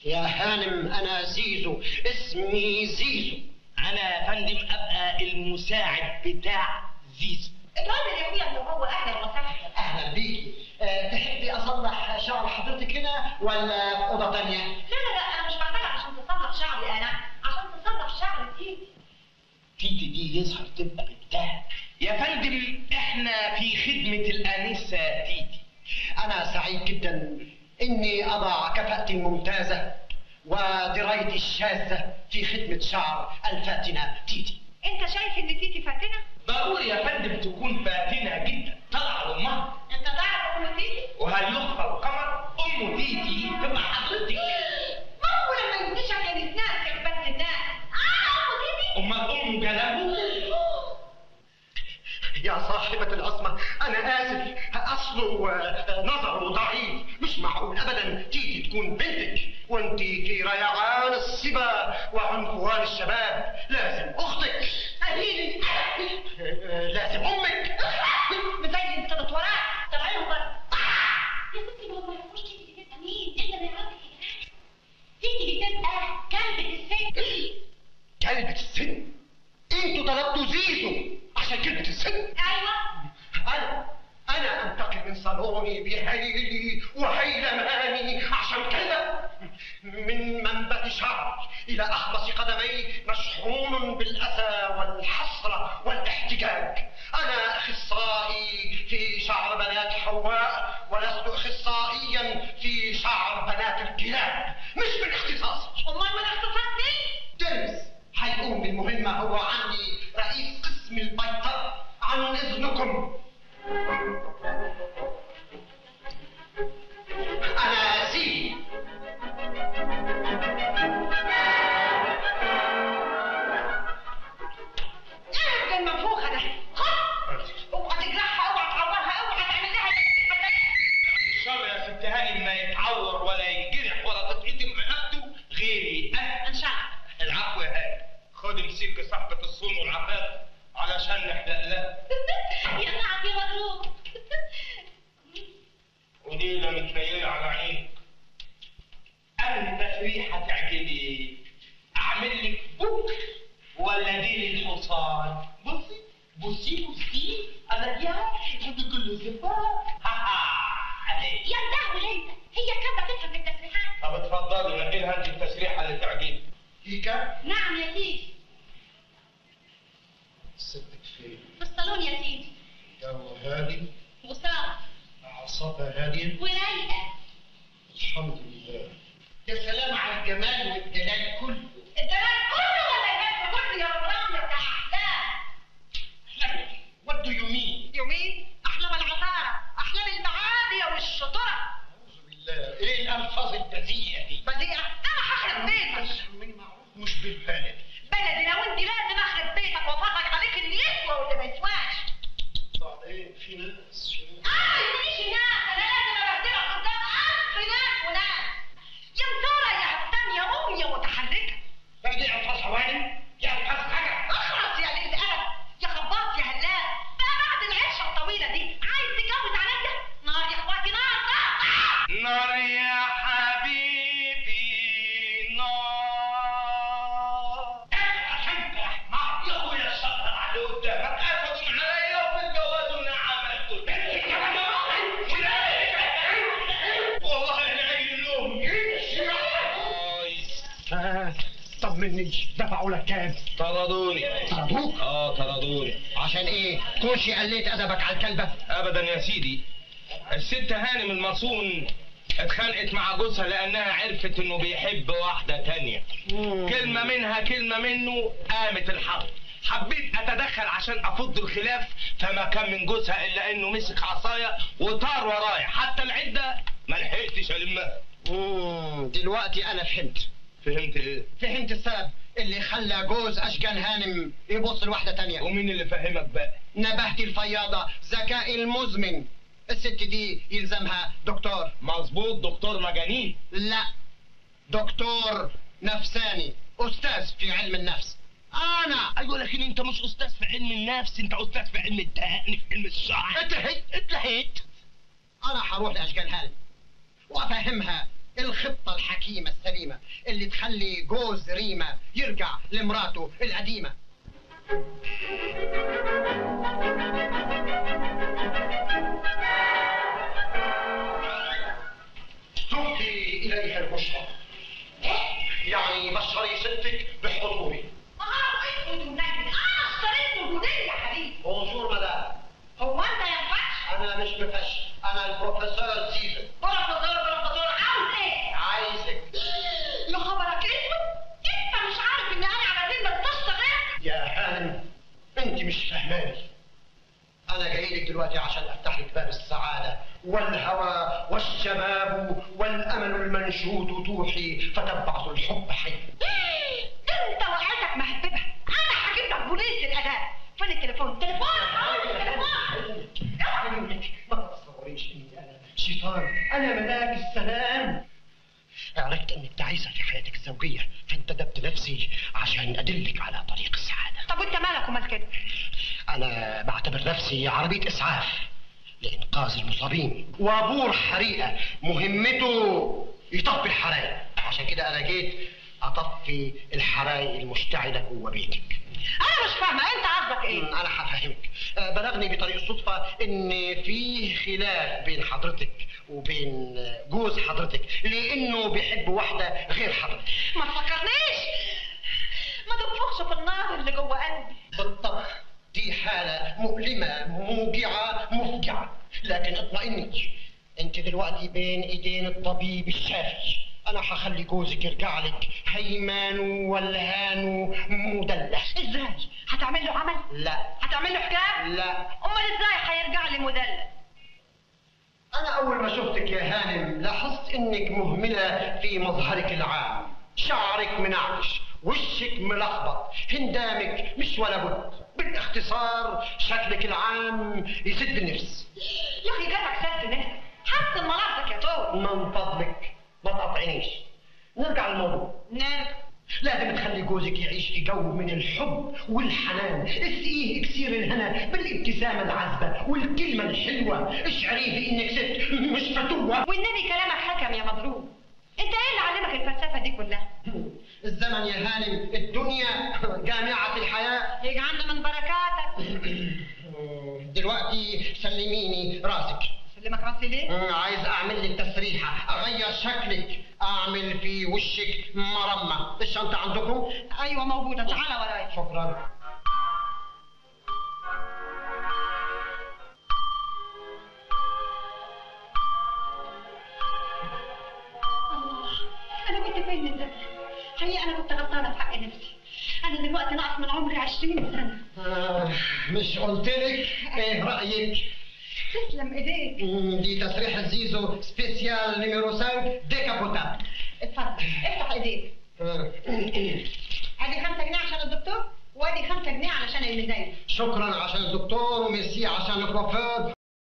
يا هانم انا زيزو اسمي زيزو انا يا فندم ابقى المساعد بتاع زيزو اتفضل يا اخويا اللي هو اهلا وسهلا اهلا بيكي أه تحبي اصلح شعر حضرتك هنا ولا في اوضه تانية؟ لا لا لا انا مش بعتها عشان تصلح شعري انا عشان تصلح شعر تيتي تيتي دي يظهر تبقى بنتها يا فندم احنا في خدمة الانسة تيتي انا سعيد جدا اني اضع كفاءتي الممتازه ودرايتي الشاذه في خدمه شعر الفاتنه تيتي انت شايف ان تيتي فاتنه ضروري يا فندم تكون فاتنة جدا طلع لامها انت تعرف ام تيتي وهل يخفى القمر ام تيتي تبقى حضرتك ما هو لما ينتشر كان الناس يا بنت الناس اه ام تيتي امال ام جلبه يا صاحبة العصمة أنا آسف أصله آه، نظره ضعيف مش معقول أبدا تيجي تكون بنتك وأنت في ريعان الصبا وعنفوان الشباب لازم أختك قليل آه، لازم أمك مزين انت وراه طلعيهم بره يا ستي ما هو ما يعرفوش تيتي دي تبقى مين الا ما يعرفك يا جدعان تيتي دي تبقى كلبة الست كلبة السن أنتوا طلبتوا زيزو عشان كلبة السن ايوه أنا أنا أنتقل من صالوني بهيلي وهيلماني عشان كده من منبت شعري إلى أخمص قدمي مشحون بالأسى والحسرة والاحتجاج أنا أخصائي في شعر بنات حواء ولست أخصائيا في شعر بنات الكلاب مش من اختصاصي امال من اختصاص مين جيمس هيقوم بالمهمة هو عني رئيس قسم البيطرة عن إذنكم أنا زي ايه المنفوخه ده خد اوعى تجرحها اوعى تعورها اوعى تعمل لها الشر يا ست هانم ما يتعور ولا ينجرح ولا تتقطم رقبته غيري انا ان شاء الله العفو يا هانم خد امسك صاحبة الصون والعفاف علشان نحلق لها يا نعم يا مضروب وليلة متنيلة على عينك أنا تسريحة تعجبك أعمل لك بوك ولا دي للحصان بصي بصي بصي أنا يا خدي كل زفاف ها ها عليك يا مدهول انت هي كده تفهم في التسريحات طب اتفضلي نقي لها انت التسريحة اللي تعجبك هيكا نعم يا سيدي ستك فين في الصالون يا سيدي جو هادي وصاف أعصابها هادية ورايقه الحمد لله يا سلام على الجمال والدلال كله الدلال كله ولا الهدف كله يا غرام يا بتاع احلام What do you mean؟ يومين احلام العطاره احلام المعاديه والشطره أعوذ بالله إيه الألفاظ البذيئة دي؟ بديعه انا هخرب بيتك مش بالبلد بلدي لو انت لازم اخرب بيتك وافرج عليك اللي يسوى واللي ما يسواش بعدين في ناس في ناس اه مفيش ناس انا لازم ابهدلك قدام الف ناس وناس يا مزوره يا هتان يا ام يا متحركه بعدين ألفاظ حوالي يا ألفاظ حاجة اخرس يا قليل الادب يا خباط يا هلال بقى بعد العشه الطويله دي عايز تتجوز عليا نار يا اخواتي نار نار نار يا حبيبي نار عشان يا حمار يا ابويا الشطر على قدامك قفلوا عليا وفي الجواز وانا عملت والله انا قايل لهم آه، طمني دفعوا لك كام؟ طردوني طردوك؟ اه طردوني عشان ايه؟ تكونش قليت ادبك على الكلبه؟ ابدا يا سيدي الست هانم المصون اتخانقت مع جوزها لانها عرفت انه بيحب واحده تانية كلمه منها كلمه منه قامت الحرب حبيت اتدخل عشان افض الخلاف فما كان من جوزها الا انه مسك عصايه وطار ورايا حتى العده ما لحقتش المها مم، دلوقتي انا فهمت فهمت ايه فهمت السبب اللي خلى جوز اشجان هانم يبص لواحده تانية ومين اللي فهمك بقى نبهتي الفياضه ذكاء المزمن الست دي يلزمها دكتور مظبوط دكتور مجانين لا دكتور نفساني استاذ في علم النفس انا ايوه لكن انت مش استاذ في علم النفس انت استاذ في علم الدهن في علم الشعر اتلهيت اتلهيت انا هروح لاشجان هانم وافهمها الخطة الحكيمة السليمة اللي تخلي جوز ريما يرجع لمراته القديمة تهدي إليها البشرى يعني بشري ستك بحضوري اه اسود ونجد انا اشتريت له هديه يا حبيبي بونجور مدام هو انت يا ينفعش أنا مش بفش أنا البروفيسور زيزو بروفيسور بروفيسور عاوز ايه عايزك يا خبرك اسود انت مش عارف ان انا على ذمه تشتغل يا هانم انت مش فهماني انا جاي لك دلوقتي عشان افتح لك باب السعاده والهوى والشباب والامل المنشود توحي فتبعث الحب حي انت وقعتك مهببه انا هجيب لك بوليس الاداب فين التليفون تليفون تليفون منك ما تتصوريش اني انا شيطان انا ملاك السلام عرفت انك تعيسه في حياتك الزوجيه فانتدبت نفسي عشان ادلك على طريق السعاده طب وانت مالك ومال كده أنا بعتبر نفسي عربية إسعاف لإنقاذ المصابين وابور حريقة مهمته يطفي الحرايق عشان كده أنا جيت أطفي الحرايق المشتعلة جوه بيتك انا مش فاهمه انت قصدك ايه أنا هفهمك آه، بلغني بطريق الصدفة إن في خلاف بين حضرتك وبين جوز حضرتك لأنه بيحب واحدة غير حضرتك ما تفكرنيش ما تنفخش في النار اللي جوه قلبي بالطبع دي حالة مؤلمة موجعة مفجعة لكن اطمئني انت دلوقتي بين ايدين الطبيب الشافي انا هخلي جوزك يرجع لك هيمان ولهان مدلس ازاي هتعمل له عمل لا هتعمل له حكايه لا امال ازاي هيرجع لي مدلل انا اول ما شفتك يا هانم لاحظت انك مهملة في مظهرك العام شعرك منعش وشك ملخبط هندامك مش ولا بد بالاختصار شكلك العام يسد النفس يا اخي جاتك سد نفسك حسن مناظرك يا طول من فضلك ما تقطعنيش نرجع للموضوع نرجع لازم تخلي جوزك يعيش في جو من الحب والحنان اسقيه اكسير الهنا بالابتسامة العذبة والكلمة الحلوة اشعريه بانك ست مش فتوة والنبي كلامك حكم يا مضروب انت ايه اللي علمك الفلسفه دي كلها الزمن يا هانم الدنيا جامعة الحياة يجعلنا من بركاتك دلوقتي سلميني راسك سلمك راسي ليه عايز اعمل لك تسريحة اغير شكلك اعمل في وشك مرمى الشنطة عندكم ايوه موجوده تعالى ورايا شكرا الله انا كنت فين من زمان حقيقه انا كنت غلطانه في حق نفسي انا دلوقتي ناقص من عمري 20 سنه آه، مش قلت لك ايه رايك تسلم ايديك مم، دي تسريح الزيزو سبيسيال نيميرو 5 ديكابوتا اتفضل افتح ايديك آه، ادي 5 جنيه عشان الدكتور وادي 5 جنيه علشان الميزانيه شكرا عشان الدكتور وميرسي عشان الكوافير